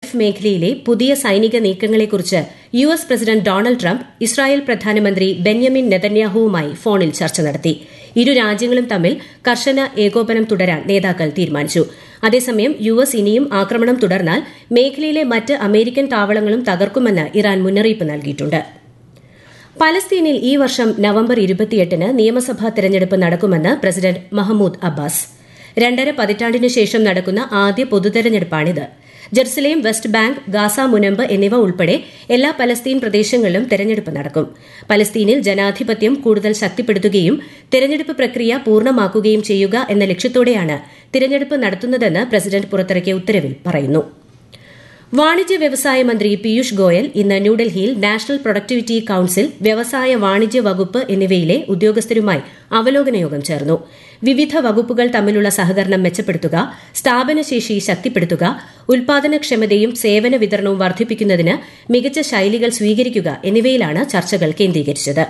Gulf മേഖലയിലെ പുതിയ സൈനിക നീക്കങ്ങളെക്കുറിച്ച് U S president Donald Trump Israel പ്രധാനമന്ത്രി ബെന്യമിൻ നെതന്യാഹുവുമായി ഫോണിൽ ചർച്ച നടത്തി ഇരു രാജ്യങ്ങളും തമ്മിൽ കർശന ഏകോപനം തുടരാൻ നേതാക്കൾ തീരുമാനിച്ചു അതേസമയം യു എസ് ഇനിയും ആക്രമണം തുടർന്നാൽ മേഖലയിലെ മറ്റ് അമേരിക്കൻ താവളങ്ങളും തകർക്കുമെന്ന് ഇറാൻ മുന്നറിയിപ്പ് നൽകിയിട്ടുണ്ട് പലസ്തീനിൽ ഈ വർഷം നവംബർ ഇരുപത്തിയെട്ടിന് നിയമസഭാ തെരഞ്ഞെടുപ്പ് നടക്കുമെന്ന് പ്രസിഡന്റ് മഹമ്മൂദ് അബ്ബാസ് രണ്ടര പതിറ്റാണ്ടിനു ശേഷം നടക്കുന്ന ആദ്യ പൊതുതെരഞ്ഞെടുപ്പാണിത് ജെറുസലേം വെസ്റ്റ് ബാങ്ക് ഗാസ മുനമ്പ് എന്നിവ ഉൾപ്പെടെ എല്ലാ പലസ്തീൻ പ്രദേശങ്ങളിലും തെരഞ്ഞെടുപ്പ് നടക്കും പലസ്തീനിൽ ജനാധിപത്യം കൂടുതൽ ശക്തിപ്പെടുത്തുകയും തെരഞ്ഞെടുപ്പ് പ്രക്രിയ പൂർണ്ണമാക്കുകയും ചെയ്യുക എന്ന ലക്ഷ്യത്തോടെയാണ് തിരഞ്ഞെടുപ്പ് നടത്തുന്നതെന്ന് പ്രസിഡന്റ് പുറത്തിറക്കിയ ഉത്തരവിൽ പറയുന്നു വാണിജ്യ വ്യവസായ മന്ത്രി പീയൂഷ് ഗോയൽ ഇന്ന് ന്യൂഡൽഹിയിൽ നാഷണൽ പ്രൊഡക്ടിവിറ്റി കൌൺസിൽ വ്യവസായ വാണിജ്യ വകുപ്പ് എന്നിവയിലെ ഉദ്യോഗസ്ഥരുമായി അവലോകന യോഗം ചേർന്നു വിവിധ വകുപ്പുകൾ തമ്മിലുള്ള സഹകരണം മെച്ചപ്പെടുത്തുക സ്ഥാപനശേഷി ശക്തിപ്പെടുത്തുക ഉൽപാദനക്ഷമതയും സേവന വിതരണവും വർദ്ധിപ്പിക്കുന്നതിന് മികച്ച ശൈലികൾ സ്വീകരിക്കുക എന്നിവയിലാണ് ചർച്ചകൾ കേന്ദ്രീകരിച്ചത്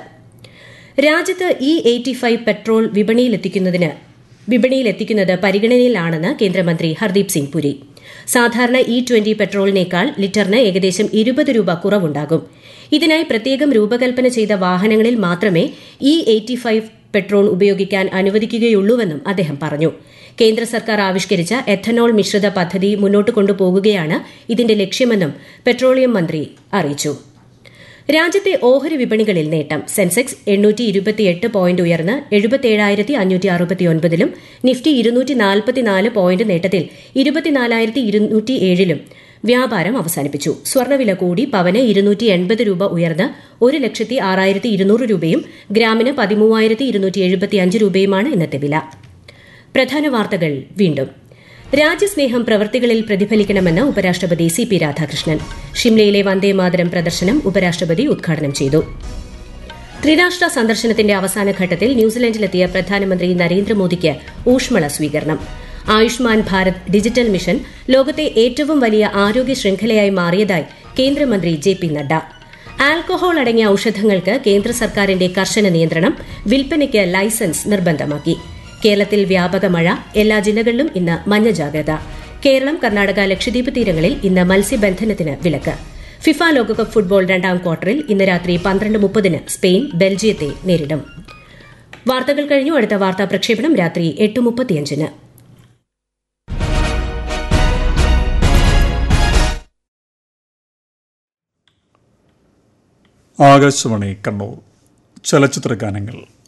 രാജ്യത്ത് ഇ എയ്റ്റി ഫൈവ് പെട്രോൾ വിപണിയിലെത്തിക്കുന്നതിന് വിപണിയിലെത്തിക്കുന്നത് പരിഗണനയിലാണെന്ന് കേന്ദ്രമന്ത്രി ഹർദീപ് സിംഗ് പുരി സാധാരണ ഇ ട്വന്റി പെട്രോളിനേക്കാൾ ലിറ്ററിന് ഏകദേശം ഇരുപത് രൂപ കുറവുണ്ടാകും ഇതിനായി പ്രത്യേകം രൂപകൽപ്പന ചെയ്ത വാഹനങ്ങളിൽ മാത്രമേ ഇ എയ്റ്റി ഫൈവ് പെട്രോൾ ഉപയോഗിക്കാൻ അനുവദിക്കുകയുള്ളൂവെന്നും അദ്ദേഹം പറഞ്ഞു കേന്ദ്ര സർക്കാർ ആവിഷ്കരിച്ച എഥനോൾ മിശ്രിത പദ്ധതി മുന്നോട്ട് കൊണ്ടുപോകുകയാണ് ഇതിന്റെ ലക്ഷ്യമെന്നും പെട്രോളിയം മന്ത്രി അറിയിച്ചു രാജ്യത്തെ ഓഹരി വിപണികളിൽ നേട്ടം സെൻസെക്സ് എണ്ണൂറ്റി ഇരുപത്തിയെട്ട് പോയിന്റ് ഉയർന്ന് എഴുപത്തിയേഴായിരത്തി അഞ്ഞൂറ്റി അറുപത്തിയൊൻപതിലും നിഫ്റ്റി ഇരുന്നൂറ്റി നാൽപ്പത്തിനാല് പോയിന്റ് നേട്ടത്തിൽ ഇരുപത്തിനാലായിരത്തി ഇരുന്നൂറ്റി ഏഴിലും വ്യാപാരം അവസാനിപ്പിച്ചു സ്വർണ്ണവില കൂടി പവന് ഇരുന്നൂറ്റി എൺപത് രൂപ ഉയർന്ന് ഒരു ലക്ഷത്തി ആറായിരത്തി ഇരുന്നൂറ് രൂപയും ഗ്രാമിന് പതിമൂവായിരത്തി ഇരുന്നൂറ്റി എഴുപത്തിയഞ്ച് രൂപയുമാണ് ഇന്നത്തെ വില പ്രധാന വാർത്തകൾ വീണ്ടും രാജ്യസ്നേഹം പ്രവൃത്തികളിൽ പ്രതിഫലിക്കണമെന്ന് ഉപരാഷ്ട്രപതി സി പി രാധാകൃഷ്ണൻ ഷിംലയിലെ വന്ദേമാതരം പ്രദർശനം ഉപരാഷ്ട്രപതി ഉദ്ഘാടനം ചെയ്തു ത്രിരാഷ്ട്ര സന്ദർശനത്തിന്റെ അവസാന ഘട്ടത്തിൽ ന്യൂസിലൻഡിലെത്തിയ പ്രധാനമന്ത്രി നരേന്ദ്രമോദിക്ക് ഊഷ്മള സ്വീകരണം ആയുഷ്മാൻ ഭാരത് ഡിജിറ്റൽ മിഷൻ ലോകത്തെ ഏറ്റവും വലിയ ആരോഗ്യ ശൃംഖലയായി മാറിയതായി കേന്ദ്രമന്ത്രി ജെ പി നഡ്ഡ ആൽക്കഹോൾ അടങ്ങിയ ഔഷധങ്ങൾക്ക് കേന്ദ്ര സർക്കാരിന്റെ കർശന നിയന്ത്രണം വിൽപ്പനയ്ക്ക് ലൈസൻസ് നിർബന്ധമാക്കി കേരളത്തിൽ വ്യാപക മഴ എല്ലാ ജില്ലകളിലും ഇന്ന് മഞ്ഞ ജാഗ്രത കേരളം കർണാടക ലക്ഷദ്വീപ് തീരങ്ങളിൽ ഇന്ന് മത്സ്യബന്ധനത്തിന് വിലക്ക് ഫിഫ ലോകകപ്പ് ഫുട്ബോൾ രണ്ടാം ക്വാർട്ടറിൽ ഇന്ന് രാത്രി പന്ത്രണ്ട് മുപ്പതിന് സ്പെയിൻ ബെൽജിയത്തെ നേരിടും വാർത്തകൾ കഴിഞ്ഞു അടുത്ത വാർത്താ പ്രക്ഷേപണം രാത്രി എട്ട് മുപ്പത്തിയഞ്ചിന് ആകാശവാണി കണ്ണൂർ ചലച്ചിത്ര ഗാനങ്ങൾ